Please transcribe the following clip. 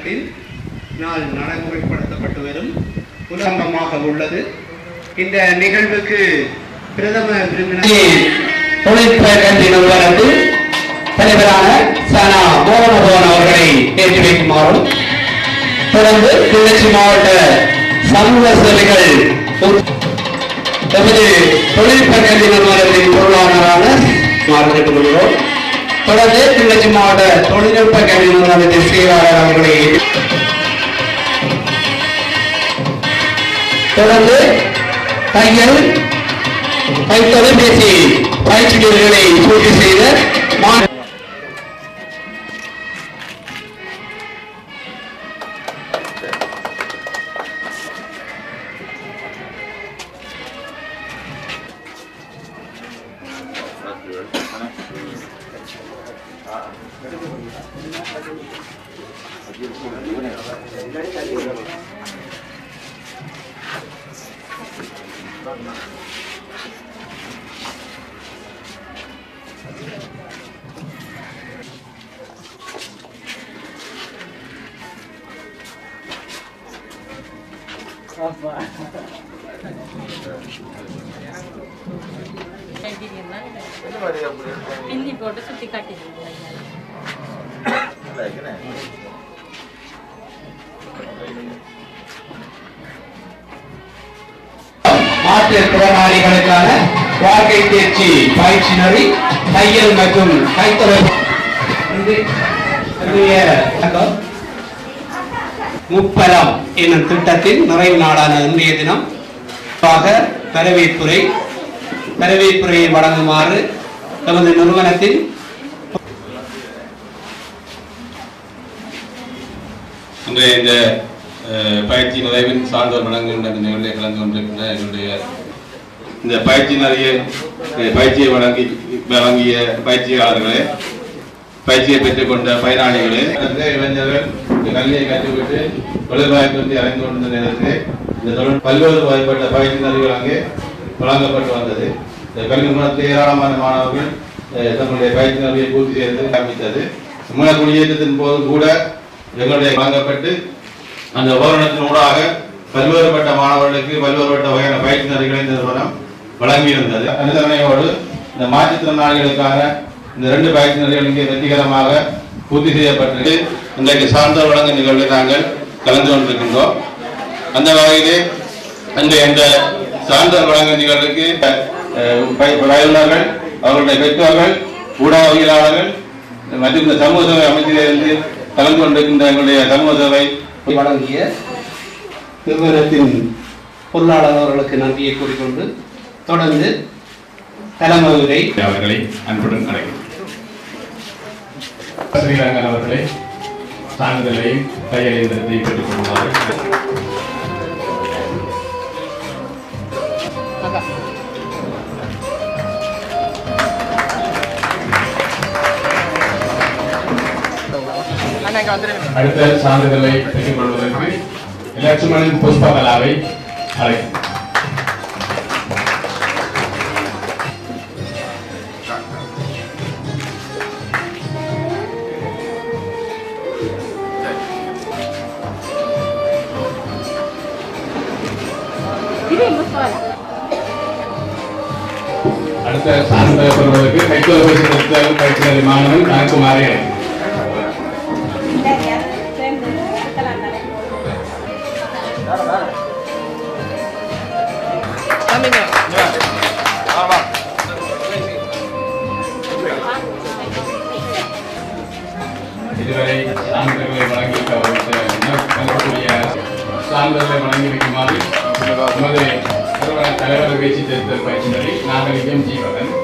நிறுவனத்தின் நாள் நடைமுறைப்படுத்தப்பட்டு வரும் உலகமாக உள்ளது இந்த நிகழ்வுக்கு பிரதம விருந்தினர் தொழில்நுட்ப கல்வி நிறுவனத்தில் தலைவரான சனா மோகனபவன் அவர்களை ஏற்றி வைக்குமாறும் தொடர்ந்து கிளர்ச்சி மாவட்ட சமூக சேவைகள் பொறுப்பு எமது தொழில்நுட்ப கல்வி நிறுவனத்தின் பொருளாளரான மாறுபட்டு கொள்கிறோம் தொடர்ந்து கிளர்ச்சி மாவட்ட தொழில்நுட்ப கல்வி நிறுவனத்தின் செயலாளர் அவர்களை தொடர்ந்து தையல் கைத்தொலைபேசி பயிற்சிகளை பூர்த்தி செய்த மா- பின்னி போட்டு சுத்தி காட்டிடுங்க மாற்றுத்திறனாளிகளுக்கான வாழ்க்கை தேர்ச்சி பயிற்சி நெறி தையல் மற்றும் கைத்தொழில் இது இன்றைய வணக்கம். முப்பலம் என்னும் திட்டத்தின் நிறைவு நாளான இன்றைய தினம் ஆக வரவேற்புரை வரவேற்புரையை வழங்குமாறு நமது நிறுவனத்தின் இன்றைய இந்த அஹ், பயிற்சி நிறைவின் சான்றோர் வழங்குகின்ற இந்த நிகழ்வில் கலந்து கொண்டிருக்கின்ற எங்களுடைய இந்த பயிற்சி நிறைய அஹ், பயிற்சியை வழங்கி வழங்கிய பயிற்சியாளர்களே பயிற்சியை பெற்றுக்கொண்ட பயனாளிகளே அந்த இளைஞர்கள் இந்த கல்வியை கற்றுவிட்டு தொழில்வாய்ப்பு வந்து அறிந்து கொண்ட நேரத்தில் இந்த தொழில் பல்வேறு வகைப்பட்ட பயிற்சி நிறைவுகள் அங்கே வழங்கப்பட்டு வந்தது இந்த கல்வி நிறுவனத்தில் ஏராளமான மாணவர்கள் அஹ், தங்களுடைய பயிற்சி நிறைவை பூர்த்தி செய்து காண்பித்தது சமூக குடியேற்றத்தின் போது கூட எங்களுடைய வழங்கப்பட்டு அந்த உபகரணத்தின் ஊடாக பல்வேறுபட்ட மாணவர்களுக்கு பல்வேறுபட்ட வகையான பயிற்சி நெறிகளை இந்த நிறுவனம் வழங்கியிருந்தது அனுசரணையோடு இந்த மாற்றுத்திறனாளிகளுக்கான இந்த ரெண்டு பயிற்சி நெறிகள் இங்கே வெற்றிகரமாக பூர்த்தி செய்யப்பட்டு இன்றைக்கு சார்ந்தோர் வழங்க நிகழ்வில் நாங்கள் கலந்து கொண்டிருக்கின்றோம் அந்த வகையிலே அந்த இந்த சான்றிதழ் வழங்க நிகழ்வுக்கு அஹ், பய- பயனுள்ளவர்கள் அவர்களுடைய பெற்றோர்கள் ஊடகவியலாளர்கள் மற்றும் இந்த சமூக சேவை அமைச்சிலிருந்து கலந்து கொண்டிருக்கின்ற எங்களுடைய சமூக சேவை வழங்கிய நிறுவனத்தின் பொருளாளர் அவர்களுக்கு நன்றியை கூறிக்கொண்டு தொடர்ந்து தலைமை உரை அவர்களை அன்புடன் அழைக்கிறேன் ஸ்ரீரங்கன் அவர்களை சான்றிதழையும் கையெழுந்தத்தை பெற்றுக் கொள்ளுமாறு அடுத்த சான்றிதழை பெற்றுக் கொள்வதற்கு லட்சுமணன் புஷ்பகலாவை அழைக்கிறேன் அடுத்த சான்றிதழ் பெறுவதற்கு கைத்தொலைபேசி நிறுத்தல் பயிற்சி மாணவன் கணக்குமாரி அழைக்கிறேன் இதுவரை சான்றிதழ்களை வழங்கி வரக்கூடிய சான்றிதழ்களை வழங்கி வைக்குமாறு நமது நிறுவன தலைவர் பேச்சு திருத்தல் பயிற்சியினரை நாகரிகம் ஜீவகன்